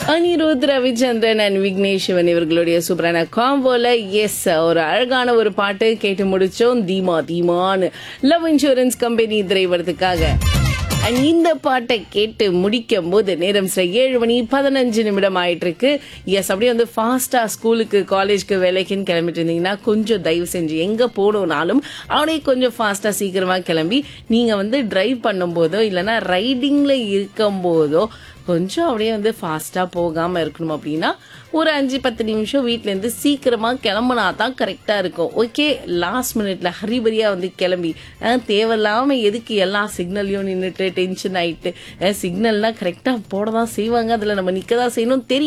Anirudh Ravichandran and Vignesh Shivan இவர்களுடைய சூப்பரான காம்போல S ஒரு அழகான ஒரு பாட்டு கேட்டு முடிச்சோம் தீமா தீமான்னு லவ் இன்சூரன்ஸ் கம்பெனி திரைவரத்துக்காக அண்ட் இந்த பாட்டை கேட்டு முடிக்கும் போது நேரம் சில ஏழு மணி பதினஞ்சு நிமிடம் ஆயிட்டு இருக்கு எஸ் அப்படியே வந்து ஃபாஸ்டா ஸ்கூலுக்கு காலேஜ்க்கு வேலைக்குன்னு கிளம்பிட்டு இருந்தீங்கன்னா கொஞ்சம் தயவு செஞ்சு எங்க போகணும்னாலும் அப்படியே கொஞ்சம் ஃபாஸ்டா சீக்கிரமா கிளம்பி நீங்க வந்து டிரைவ் பண்ணும்போதோ இல்லைன்னா ரைடிங்ல இருக்கும் போதோ கொஞ்சம் அப்படியே வந்து ஃபாஸ்டா போகாம இருக்கணும் அப்படின்னா ஒரு அஞ்சு பத்து நிமிஷம் வீட்ல இருந்து சீக்கிரமா கிளம்புனா தான் கரெக்டா இருக்கும் ஓகே லாஸ்ட் மினிட்ல ஹரிபரியா வந்து கிளம்பி அஹ், தேவையில்லாம எதுக்கு எல்லா சிக்னல்லையும் நின்றுட்டு டென்ஷன் ஆயிட்டு சிக்னல்லாம் கரெக்டா போட தான் செய்வாங்க அதுல நம்ம நிக்க தான் செய்யணும் தெரியும்